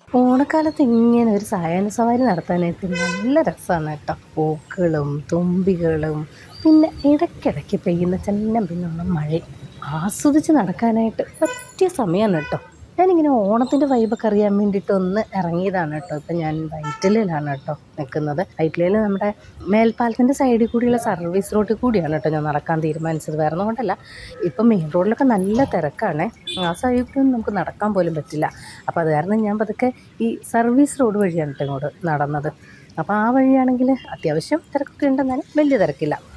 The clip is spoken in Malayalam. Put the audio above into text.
ഓണക്കാലത്ത് ഇങ്ങനെ ഒരു സായാഹ്ന സവാരി നടത്താനായിട്ട് നല്ല രസമാണ് കേട്ടോ പൂക്കളും തുമ്പികളും പിന്നെ ഇടയ്ക്കിടയ്ക്ക് പെയ്യുന്ന ചെന്നം പിന്നുള്ള മഴയും ആസ്വദിച്ച് നടക്കാനായിട്ട് പറ്റിയ സമയമാണ് കേട്ടോ ഞാനിങ്ങനെ ഓണത്തിൻ്റെ വൈബൊക്കെ അറിയാൻ വേണ്ടിയിട്ട് ഒന്ന് ഇറങ്ങിയതാണ് കേട്ടോ ഇപ്പം ഞാൻ വൈറ്റിലയിലാണ് കേട്ടോ നിൽക്കുന്നത് വൈറ്റിലയിൽ നമ്മുടെ മേൽപ്പാലത്തിൻ്റെ സൈഡിൽ കൂടിയുള്ള സർവീസ് റോഡിൽ കൂടിയാണ് കേട്ടോ ഞാൻ നടക്കാൻ തീരുമാനിച്ചത് വേറെ ഒന്നും കൊണ്ടല്ല ഇപ്പം മെയിൻ റോഡിലൊക്കെ നല്ല തിരക്കാണ് ആ സൈഡിലൊന്നും നമുക്ക് നടക്കാൻ പോലും പറ്റില്ല അപ്പോൾ അത് കാരണം ഞാൻ പതുക്കെ ഈ സർവീസ് റോഡ് വഴിയാണ് കേട്ടോ ഇങ്ങോട്ട് നടന്നത് അപ്പോൾ ആ വഴിയാണെങ്കിൽ അത്യാവശ്യം തിരക്കൊക്കെ ഉണ്ടെന്നാലും വലിയ തിരക്കില്ല